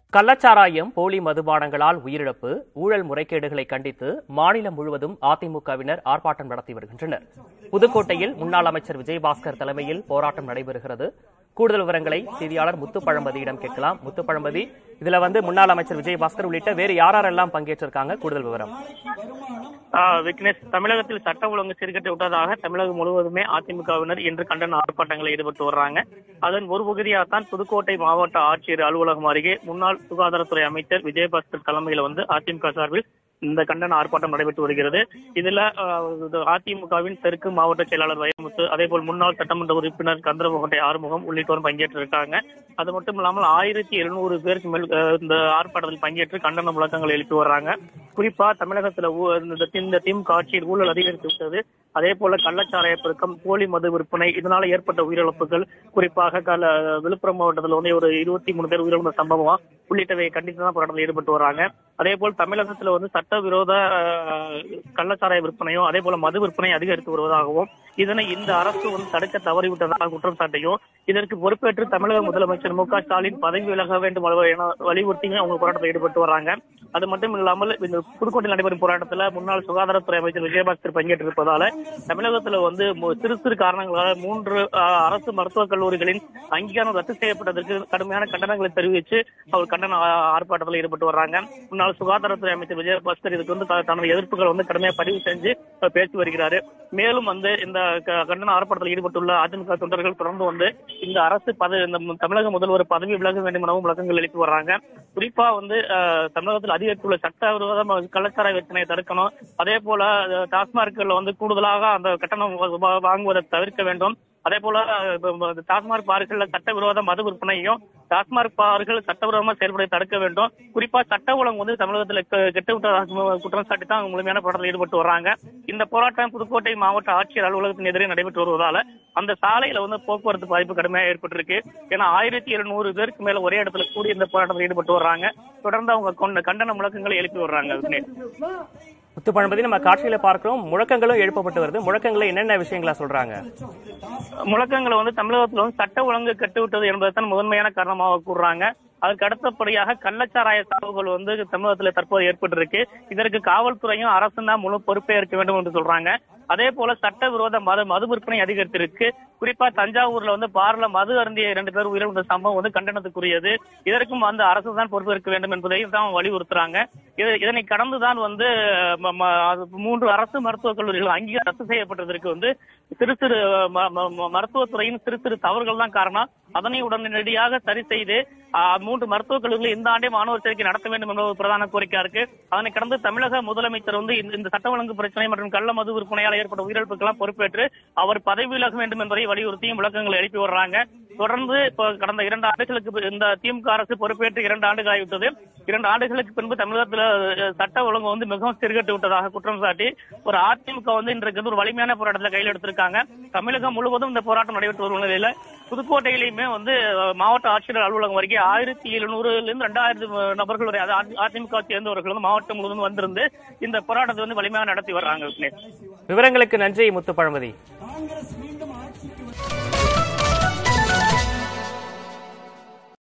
கள்ளச்சாராயம் போலி மதுபானங்களால் உயிரிழப்பு ஊழல் முறைகேடுகளை கண்டித்து மாநிலம் முழுவதும் அதிமுகவினர் ஆர்ப்பாட்டம் நடத்தி வருகின்றனர் புதுக்கோட்டையில் முன்னாள் அமைச்சர் விஜயபாஸ்கர் தலைமையில் போராட்டம் நடைபெறுகிறது கூடுதல் விவரங்களை செய்தியாளர் முத்துப்பழம்பதியிடம் கேட்கலாம் முத்துப்பழம்பதி இதுல வந்து முன்னாள் அமைச்சர் விஜயபாஸ்கர் உள்ளிட்ட வேறு யாரெல்லாம் பங்கேற்றிருக்காங்க கூடுதல் விவரம் ஆஹ் விக்னேஷ் தமிழகத்தில் சட்ட ஒழுங்கு சீர்கட்டு விட்டதாக தமிழகம் முழுவதுமே அதிமுகவினர் இன்று கண்டன ஆர்ப்பாட்டங்களில் ஈடுபட்டு வர்றாங்க அதன் ஒரு பகுதியாகத்தான் புதுக்கோட்டை மாவட்ட ஆட்சியர் அலுவலகம் அருகே முன்னாள் சுகாதாரத்துறை அமைச்சர் விஜயபாஸ்கர் தலைமையில் வந்து அதிமுக சார்பில் இந்த கண்டன ஆர்ப்பாட்டம் நடைபெற்று வருகிறது இதுல ஆஹ், இது அதிமுகவின் தெற்கு மாவட்ட செயலாளர் வைரமுத்து அதே போல் முன்னாள் சட்டமன்ற உறுப்பினர் கந்தரபோகட்டை ஆறுமுகம் உள்ளிட்டோரும் பங்கேற்று இருக்காங்க அது மட்டும் இல்லாமல் ஆயிரத்தி எழுநூறு பேருக்கு மேல் ஆஹ், இந்த ஆர்ப்பாட்டத்தில் பங்கேற்று கண்டன முழக்கங்கள் எழுப்பி வர்றாங்க குறிப்பா தமிழகத்துல ஊ- இந்த தி- இந்த திமுக ஆட்சியில் ஊழல் அதிகரித்து விட்டது அதே போல கள்ளச்சாராய பெருக்கம் போலி மது விற்பனை இதனால ஏற்பட்ட உயிரிழப்புகள் குறிப்பாக கல விழுப்புரம் மாவட்டத்தில் வந்து ஒரு இருபத்தி மூணு பேர் உயிரிழந்த சம்பவம் உள்ளிட்டவையை கண்டித்து தான் போராட்டத்தில் ஈடுபட்டு வராங்க அதே போல் தமிழகத்துல வந்து சட்டவிரோத அஹ், கள்ளச்சாராய விற்பனையும் அதே போல மது விற்பனை அதிகரித்து வருவதாகவும் இதனை இந்த அரசு வந்து தடுக்க தவறிவிட்டதாக குற்றம் சாட்டியும் இதற்கு பொறுப்பேற்று தமிழக முதலமைச்சர் மு க ஸ்டாலின் பதவி விலக வேண்டும் என வலியுறுத்தியும் அவங்க போராட்டத்தில் ஈடுபட்டு வராங்க அது மட்டும் இல்லாமல் இந்த புதுக்கோட்டையில் நடைபெறும் போராட்டத்தில் முன்னாள் சுகாதாரத்துறை அமைச்சர் விஜயபாஸ்கர் பங்கேற்றிருப்பதால தமிழகத்துல வந்து மு- சிறு சிறு காரணங்களால மூன்று அஹ், அரசு மருத்துவக் கல்லூரிகளின் அங்கீகாரம் ரத்து செய்யப்பட்டதற்கு கடுமையான கண்டனங்களை தெரிவித்து அவர் கண்டன ஆ- ஆர்ப்பாட்டத்தில் ஈடுபட்டு வர்றாங்க முன்னாள் சுகாதாரத்துறை அமைச்சர் விஜயபாஸ்கர் இதுக்கு வந்து த- தனது எதிர்ப்புகளை வந்து கடுமையாக பதிவு செஞ்சு அவர் பேசி வருகிறாரு மேலும் வந்து இந்த க- கண்டன ஆர்ப்பாட்டத்தில் ஈடுபட்டுள்ள அதிமுக தொண்டர்கள் தொடர்ந்து வந்து இந்த அரசு பதவி இந்த மு- தமிழக முதல்வர் பதவி விலக வேண்டும் எனவும் விளக்கங்கள் எழுப்பி வர்றாங்க குறிப்பா வந்து அஹ், தமிழகத்தில் அதிகரித்துள்ள சட்டவிரோத ம- கள்ளச்சாராய விற்பனையை தடுக்கணும் அதே போல அஹ், டாஸ்மார்க்ல வந்து கூடுதலாக அந்த கட்டணம் வா- வா- வாங்குவதை தவிர்க்க வேண்டும் அதே போல அஹ், இப்ப ம- டாஸ்மாக் பார்கள்ல சட்டவிரோத மது விற்பனையும் டாஸ்மாக் பார்கள் சட்டவிரோதமா செயல்பட தடுக்க வேண்டும் குறிப்பா சட்ட ஒழுங்கு வந்து தமிழகத்தில் கெ- கெட்டு விட்டதாக குற்றம் சாட்டி தான் முழுமையான போராட்டத்தில் ஈடுபட்டு வர்றாங்க இந்த போராட்டம் புதுக்கோட்டை மாவட்ட ஆட்சியர் அலுவலகத்தின் எதிரே நடைபெற்று வருவதால அந்த சாலையில வந்து போக்குவரத்து பாதிப்பு கடுமையாக ஏற்பட்டிருக்கு ஏன்னா ஆயிரத்தி எழுநூறு பேருக்கு மேல ஒரே இடத்துல கூடி இந்த போராட்டத்தில் ஈடுபட்டு வர்றாங்க தொடர்ந்து அவங்க கொண்ட கண்டன முழக்கங்களை எழுப்பி வர்றாங்க விக்னேஷ். முத்துப்பழம்பதி நம்ம காட்சியில பார்க்கிறோம் முழக்கங்களும் எழுப்பப்பட்டு வருது முழக்கங்களை என்னென்ன விஷயங்களா சொல்றாங்க முழக்கங்களை வந்து தமிழகத்துல வந்து சட்ட ஒழுங்கு கட்டுவிட்டது என்பதுதான் முதன்மையான காரணமாக கூறுறாங்க அதுக்கு அடுத்தபடியாக கள்ளச்சாராய சாவுகள் வந்து தமிழகத்துல தற்போது ஏற்பட்டிருக்கு இதற்கு காவல்துறையும் அரசும் தான் முழு பொறுப்பே இருக்க வேண்டும் என்று சொல்றாங்க அதே போல சட்டவிரோத மது மது விற்பனை அதிகரித்திருக்கு குறிப்பா தஞ்சாவூர்ல வந்து பார்ல மது அருந்திய இரண்டு பேர் உயிரிழந்த சம்பவம் வந்து கண்டனத்துக்குரியது இதற்கும் வந்து அரசு தான் பொறுப்பேற்க வேண்டும் என்பதையும் தான் வலியுறுத்துறாங்க இது- இதனை கடந்துதான் வந்து ம- ம- அது மூன்று அரசு மருத்துவக் கல்லூரிகள் அங்கீகாரம் ரத்து செய்யப்பட்டதற்கு வந்து சிறு சிறு ம- ம- ம- மருத்துவத்துறையின் சிறு சிறு தவறுகள் தான் காரணம் அதனை உடனடியாக சரி செய்து ஆ, மூன்று மருத்துவக் கல்லூரிகள் இந்த ஆண்டே மாணவர் சேர்க்கை நடத்த வேண்டும் என்ற ஒரு பிரதான கோரிக்கையா இருக்கு அதனை கடந்து தமிழக முதலமைச்சர் வந்து இந்த- இந்த சட்ட ஒழுங்கு பிரச்சனை மற்றும் கள்ள மது விற்பனையால் ஏற்பட்ட உயிரிழப்புக்கெல்லாம் பொறுப்பேற்று அவர் பதவி விலக வேண்டும் என்பதை வலியுறுத்தியும் விளக்கங்களை எழுப்பி வர்றாங்க தொடர்ந்து இப்போ கடந்த இரண்டு ஆண்டுகளுக்கு பி- இந்த திமுக அரசு பொறுப்பேற்று இரண்டு ஆண்டுகள் ஆகிவிட்டது இரண்டு ஆண்டுகளுக்கு பின்பு தமிழகத்துல அஹ், சட்ட ஒழுங்கு வந்து மிகவும் சிறுகட்டு விட்டதாக குற்றம் சாட்டி ஒரு அதிமுக வந்து இன்றைக்கு வந்து ஒரு வலிமையான போராட்டத்தை கையில் எடுத்திருக்காங்க தமிழகம் முழுவதும் இந்த போராட்டம் நடைபெற்று வரும் நிலையில புதுக்கோட்டையிலுமே வந்து அஹ், மாவட்ட ஆட்சியர் அலுவலகம் வரைக்கும் ஆயிரத்தி எழுநூறுல இருந்து ரெண்டாயிரம் நபர்கள் வரை அதாவது அதிமுக சேர்ந்தவர்கள் வந்து மாவட்டம் முழுவதும் வந்திருந்து இந்த போராட்டத்தை வந்து வலிமையாக நடத்தி வர்றாங்க விக்னேஷ் விவரங்களுக்கு நன்றி முத்துப்பழம்பதி காங்கிரஸ் மீண்டும் ஆட்சிக்கு வரும்